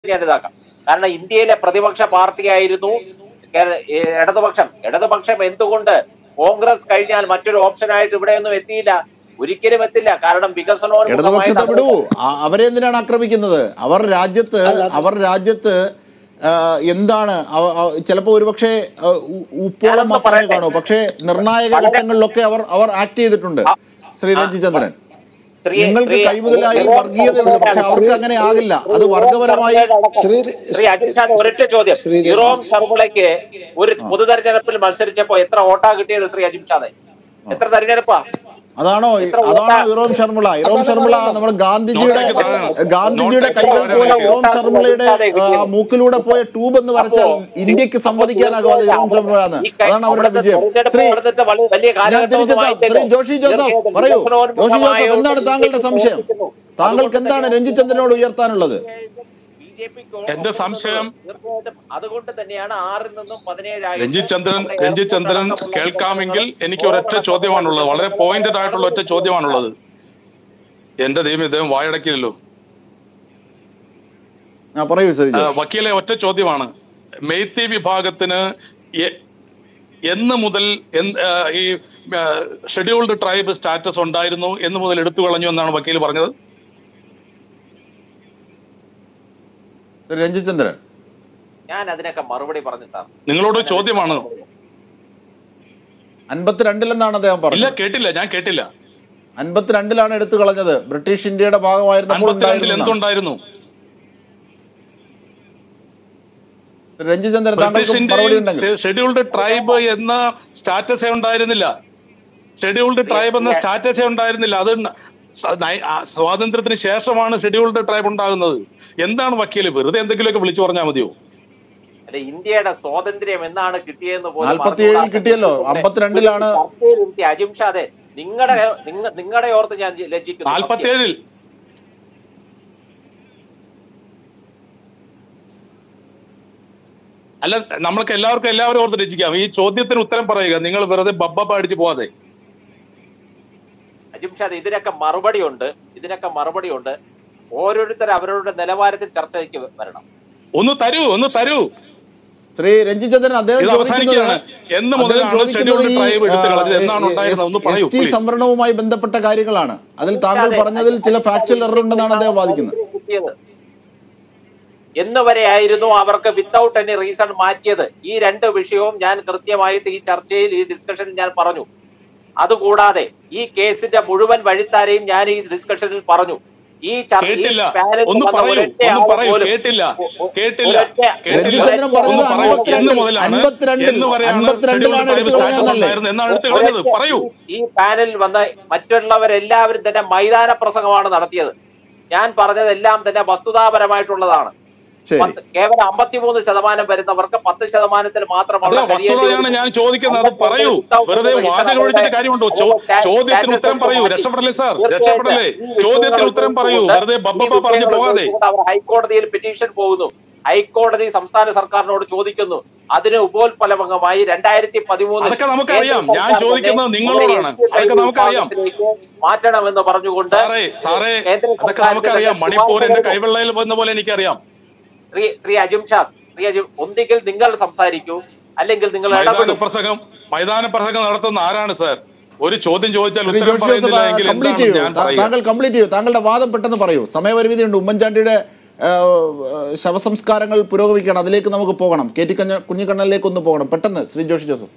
ഞാൻ ഇതാക്കാം കാരണം ഇന്ത്യയിലെ പ്രതിപക്ഷ പാർട്ടിയായിരുന്നു കേര- ഏ, ഇടതുപക്ഷം ഇടതുപക്ഷം എന്തുകൊണ്ട് കോൺഗ്രസ് കഴിഞ്ഞാൽ മറ്റൊരു ഓപ്ഷനായിട്ട് ഇവിടെയൊന്നും എത്തിയില്ല ഒരിക്കലും എത്തില്ല കാരണം ഇടതുപക്ഷത്തെ വിടൂ വികസനോന്മുഖമായിട്ട് ആ- അവരെ എന്തിനാണ് ആക്രമിക്കുന്നത് അവർ രാജ്യത്ത് അവർ രാജ്യത്ത് ആ, എന്താണ് അവ- അവ- ചിലപ്പോ ഒരുപക്ഷെ ആ, ഉ- ഉപ്പോളം ഞാനൊന്ന് മാത്രമേ പറയട്ടെ. കാണൂ പക്ഷേ നിർണായക വളരെ- ഘട്ടങ്ങളിലൊക്കെ അവർ അവർ ആക്ട് ചെയ്തിട്ടുണ്ട് ആ, ശ്രീ ആ, രഞ്ജിചന്ദ്രൻ ശ്രീ- നിങ്ങൾക്ക് ശ്രീ- കൈമുതലായി ശ്രീ- വർഗീയതയുണ്ട് പക്ഷെ അവർക്ക് അങ്ങനെ ആകില്ല അത് വർഗപരമായി ശ്രീ ശ്രീ അജിത് ഒരൊറ്റ ചോദ്യം ശ്രീ- ഇറോം ശർമ്മളയ്ക്ക് ഒരു പൊതുതെരഞ്ഞെടുപ്പിൽ മത്സരിച്ചപ്പോ എത്ര വോട്ടാ കിട്ടിയത് ശ്രീ അജിത് ഷാദെ എത്ര തെരഞ്ഞെടുപ്പാ അതാണോ എത്ര അതാണോ വോട്ടാ? ഇറോം ശർമിള ഇറോം ശർമിള നമ്മുടെ ഗാന്ധിജിയുടെ നോട്ടേക്ക് താഴെ. ഗാന്ധിജിയുടെ നോട്ടേക്ക് കൈകൾ താഴെ. പോലെ ഇറോം വോട്ടാ ശർമിളയുടെ കിട്ടിയത്. ആ, മൂക്കിലൂടെ പോയ ട്യൂബ് എന്ന് വരച്ചാൽ അപ്പോ- ഇന്ത്യക്ക് സമ്മതിക്കാനാകാതെ ഇറോം ശർമിള എന്ന് ഈ കൈ- അതാണ് അവരുടെ അവിടുത്തെ വിജയം തെരഞ്ഞെടുപ്പ് ശ്രീ നടന്നിട്ട് വലിയ- വലിയ ഞാൻ കാലഘട്ടമൊന്നും തിരിച്ചെത്താം ആയിട്ടില്ല. ശ്രീ ജോഷി ജോസഫ് തീർച്ചയായിട്ടും പറയൂ ജോഷി വികസനോന്മുഖമായ ജോസഫ് എന്താണ് ഒരു താങ്കളുടെ സംശയം ഇരിക്കുന്നു. താങ്കൾക്ക് അതുകൊണ്ട് എന്താണ് തന്നെ രഞ്ജിചന്ദ്രനോട് ഉയർത്താനുള്ളത് ബിജെപിക്ക് എന്റെ സംശയം തീർച്ചയായിട്ടും അതുകൊണ്ട് തന്നെയാണ് ആറിൽ നിന്നും പതിനേഴായി രഞ്ജിത് ചന്ദ്രൻ രഞ്ജിത് ചന്ദ്രൻ കേൾക്കാമെങ്കിൽ എനിക്ക് ഒരൊറ്റ ചോദ്യമാണുള്ളത് വളരെ പോയിന്റഡ് ആയിട്ടുള്ള ഒറ്റ ചോദ്യമാണുള്ളത് എന്റെ ദൈവം ഇദ്ദേഹം വായടക്കില്ലല്ലോ ആ പറയൂ ശ്രീ ആ, ജോസ് വക്കീലെ ഒറ്റ ചോദ്യമാണ് മെയ്ത്തി വിഭാഗത്തിന് എ- എന്ന് മുതൽ എന്ത്, ആ, ഈ ഷെഡ്യൂൾഡ് ട്രൈബ് സ്റ്റാറ്റസ് ഉണ്ടായിരുന്നു എന്ന് മുതൽ എടുത്തു കളഞ്ഞു എന്നാണ് വക്കീൽ പറഞ്ഞത് ശ്രീ രഞ്ജിചന്ദ്രൻ ഞാൻ അതിനൊക്കെ മറുപടി പറഞ്ഞു സാർ നിങ്ങളോട് ചോദ്യമാണ് അൻപത്തിരണ്ടിലെന്നാണ് അദ്ദേഹം ഇല്ല പറഞ്ഞത് കേട്ടില്ല ഞാൻ കേട്ടില്ല അൻപത്തിരണ്ടിലാണ് എടുത്തു കളഞ്ഞത് ബ്രിട്ടീഷ് ഇന്ത്യയുടെ ഭാഗമായിരുന്നപ്പോൾ അൻപത്തിരണ്ടിൽ ഉണ്ടായിരുന്ന എന്തുണ്ടായിരുന്നു രഞ്ജിചന്ദ്രൻ താങ്കൾക്ക് മറുപടി ഉണ്ടെങ്കിൽ ബ്രിട്ടീഷിന്റെ ഷെഡ്യൂൾഡ് ട്രൈബ് എന്ന സ്റ്റാറ്റസേ ഉണ്ടായിരുന്നില്ല ഷെഡ്യൂൾഡ് ട്രൈബ് എന്ന സ്റ്റാറ്റസേ ഉണ്ടായിരുന്നില്ല അത് ന- സ- നയ- ആ സ്വാതന്ത്ര്യത്തിന് ശേഷമാണ് ഷെഡ്യൂൾഡ് ട്രൈബ് ഉണ്ടാകുന്നത് എന്താണ് വക്കീല് വെറുതെ എന്തെങ്കിലുമൊക്കെ വിളിച്ചു പറഞ്ഞാൽ മതിയോ അല്ല ഇന്ത്യയുടെ സ്വാതന്ത്ര്യം എന്നാണ് കിട്ടിയതെന്ന് പോലും നാൽപ്പത്തിയേഴിൽ അറിഞ്ഞുകൂടാത്ത കിട്ടിയല്ലോ. ഒരു അമ്പത്തിരണ്ടിലാണ് ചർച്ചയിൽ ഇരുത്തി അജിം ഷാദെ നിങ്ങളുടെ നിങ്ങളുടെ ഓർത്ത് ഞാൻ ലജ്ജിക്കുന്നു നാൽപ്പത്തിയേഴിൽ അല്ല നമ്മൾക്ക് എല്ലാവർക്കും എല്ലാവരും ഓർത്ത് രചിക്കാം ഈ ചോദ്യത്തിന് ഉത്തരം പറയുക നിങ്ങൾ വെറുതെ ബബ്ബ അടിച്ച് പോവാതെ അജിം ഷാദ് ഇതിനൊക്കെ മറുപടി ഉണ്ട് ഇതിനൊക്കെ മറുപടി ഉണ്ട് ഓരോരുത്തർ അവരവരുടെ നിലവാരത്തിൽ ചർച്ചയ്ക്ക് വരണം ഒന്ന് തരൂ ഒന്ന് തരൂ ശ്രീ രഞ്ജിചന്ദ്രൻ അദ്ദേഹം ഇത് ചോദിക്കുന്നത് അവസാനിക്കുകയാണ്. എന്ന് അദ്ദേഹം മുതലാണ് ചോദിക്കുന്നത് scheduled tribe എടുത്ത് കളഞ്ഞത്? എന്നാണ് ഈ ഉണ്ടായിരുന്നത്? ഒന്ന് പറയൂ, എസ് ടി please. സംവരണവുമായി ബന്ധപ്പെട്ട കാര്യങ്ങളാണ് അതിൽ താങ്കൾ പറഞ്ഞതിൽ ചില ഫാക്ച്വൽ എറർ ഉണ്ടെന്നാണ് അദ്ദേഹം വാദിക്കുന്നത് കിട്ടിയത് എന്ന് വരെ ആയിരുന്നു അവർക്ക് വിത്തൗട്ട് എനി റീസൺ മാറ്റിയത് ഈ രണ്ട് വിഷയവും ഞാൻ കൃത്യമായിട്ട് ഈ ചർച്ചയിൽ ഈ ഡിസ്കഷനിൽ ഞാൻ പറഞ്ഞു അതുകൂടാതെ ഈ കേസിന്റെ മുഴുവൻ വഴിത്താരെയും ഞാൻ ഈ ഡിസ്കഷനിൽ പറഞ്ഞു ഈ ചർച്ച ഈ കേട്ടില്ല പാനലിൽ ഒന്ന് വന്ന പറയൂ ഒരൊറ്റ ഒന്ന് ആൾ പറയൂ പോലും കേട്ടില്ല ഒ- ഒ- കേട്ടില്ല ഒരൊറ്റ- കേട്ടില്ല. രഞ്ജിചന്ദ്രൻ ഒന്ന് പറഞ്ഞത് പറയൂ. അൻപത്തിരണ്ടിൽ, എന്ന് മുതലാണ് അൻപത്തിരണ്ടിൽ, എന്ന് വരെയാണ് അൻപത്തിരണ്ടിലാണ് scheduled എടുത്തു tribe കളഞ്ഞതെന്നല്ലേ? status എന്നാണ് എടുത്തു കളഞ്ഞത് ഒരൊറ്റ- പറയൂ ഈ പാനലിൽ വന്ന മറ്റുള്ളവരെല്ലാവരും തന്നെ മൈതാന പ്രസംഗമാണ് നടത്തിയത് ഞാൻ പറഞ്ഞതെല്ലാം തന്നെ വസ്തുതാപരമായിട്ടുള്ളതാണ് ശരി പത്ത്- കേവലം അമ്പത്തിമൂന്ന് ശതമാനം വരുന്നവർക്ക് പത്ത് ശതമാനത്തിൽ മാത്രമുള്ള അല്ല വസ്തുതയാണ് ഞാൻ ചോദിക്കുന്നത് അത് പറയൂ വെറുതെ വാചകം ഒഴിച്ചിട്ട് കാര്യമുണ്ടോ ചോ- ചോദ്യത്തിന് ഉത്തരം പറയൂ രക്ഷപ്പെടല്ലേ സാർ രക്ഷപ്പെടല്ലേ ചോദ്യത്തിന് ഉത്തരം പറയൂ വെറുതെ ബബ്ബ പറഞ്ഞു പോകാതെ അവർ ഹൈക്കോടതിയിൽ പെറ്റീഷൻ പോകുന്നു ഹൈക്കോടതി സംസ്ഥാന സർക്കാരിനോട് ചോദിക്കുന്നു അതിന് ഉപോത്ഫലമായി രണ്ടായിരത്തി പതിമൂന്ന് അതൊക്കെ നമുക്കറിയാം. ഞാൻ ചോദിക്കുന്നത് നിങ്ങളോടാണ്. അതൊക്കെ നമുക്കറിയാം. മാറ്റണമെന്ന് പറഞ്ഞുകൊണ്ട് സാറേ സാറേ കേന്ദ്ര അതൊക്കെ നമുക്കറിയാം സർക്കാരിന്റെ മണിപ്പൂരിന്റെ ശുപാർശ കൈവെള്ളയിൽ വന്ന പോലെ എനിക്കറിയാം ശ്രീ ശ്രീ അജിം ഷാ ശ്രീ അജിം ഒന്നുകിൽ നിങ്ങൾ സംസാരിക്കൂ അല്ലെങ്കിൽ നിങ്ങൾ മൈതാന ഇടപെടും പ്രസംഗം മൈതാന പ്രസംഗം നടത്തുന്ന ആരാണ് സാർ ഒരു ചോദ്യം ചോദിച്ചാൽ ശ്രീ ഉത്തരം ജോഷി പറയുന്നില്ല ജോസഫ് എങ്കിൽ കംപ്ലീറ്റ് എന്താണ് ചെയ്യൂ ഞാൻ താ- പറയുക താങ്കൾ കംപ്ലീറ്റ് ചെയ്യൂ താങ്കളുടെ വാദം പെട്ടെന്ന് പറയൂ സമയപരിമിതി ഉണ്ട് ഉമ്മൻചാണ്ടിയുടെ ആ, ശവസംസ്കാരങ്ങൾ പുരോഗമിക്കണം അതിലേക്ക് നമുക്ക് പോകണം കെ ടി കഞ്ഞ കുഞ്ഞിക്കണ്ണനിലേക്ക് ഒന്ന് പോകണം പെട്ടെന്ന് ശ്രീ ജോഷി ജോസഫ്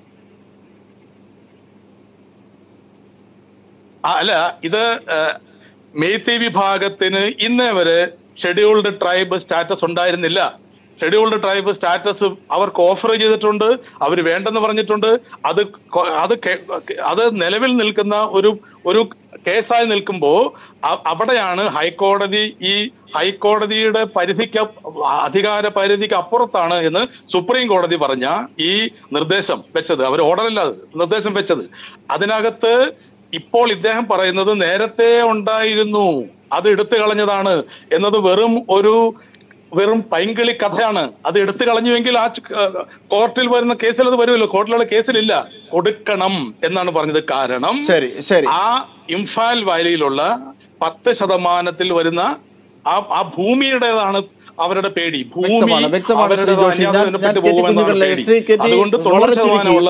ആ, അല്ല ഇത് മെയ്ത്തി വിഭാഗത്തിന് ഇന്നേ വരെ ഷെഡ്യൂൾഡ് ട്രൈബ് സ്റ്റാറ്റസ് ഉണ്ടായിരുന്നില്ല ഷെഡ്യൂൾഡ് ട്രൈബ് സ്റ്റാറ്റസ് അവർക്ക് ഓഫർ ചെയ്തിട്ടുണ്ട് അവർ വേണ്ടെന്ന് പറഞ്ഞിട്ടുണ്ട് അത് കൊ- അത് കെ- അത് നിലവിൽ നിൽക്കുന്ന ഒരു ഒരു കേസായി നിൽക്കുമ്പോൾ അ- അവിടെയാണ് ഹൈക്കോടതി ഈ ഹൈക്കോടതിയുടെ പരിധിക്ക് അധികാര പരിധിക്ക് അപ്പുറത്താണ് എന്ന് സുപ്രീം കോടതി പറഞ്ഞ ഈ നിർദ്ദേശം വെച്ചത് അവർ ഓർഡറല്ല അത്, നിർദ്ദേശം വെച്ചത് അതിനകത്ത് ഇപ്പോൾ ഇദ്ദേഹം പറയുന്നത് നേരത്തെ ഉണ്ടായിരുന്നു അത് എടുത്തു കളഞ്ഞതാണ് എന്നത് വെറും ഒരു വെറും പൈങ്കിളി കഥയാണ് അത് എടുത്തു കളഞ്ഞുവെങ്കിൽ ആ ച- ഏഹ് കോർട്ടിൽ വരുന്ന കേസിൽ അത് വരുമല്ലോ കോർട്ടിലുള്ള കേസിലില്ല കൊടുക്കണം എന്നാണ് പറഞ്ഞത് കാരണം ശരി ശരി ആ ഇംഫാൽ വാലിയിലുള്ള പത്ത് ശതമാനത്തിൽ വരുന്ന ആ ആ ഭൂമിയുടേതാണ് അവരുടെ പേടി ഭൂമി വ്യക്തമാണ് വ്യക്തമാണ് ശ്രീ അവരുടെ ജോഷി ഞാൻ അന്യാധീനപ്പെട്ടു ഞാൻ കെ ടി പോകുമെന്നാണ് കുഞ്ഞിക്കണ്ണനെ പേടി. ശ്രീ കെ ടി അതുകൊണ്ട് വളരെ തൊണ്ണൂറ് ചുരുക്കി ശതമാനമുള്ള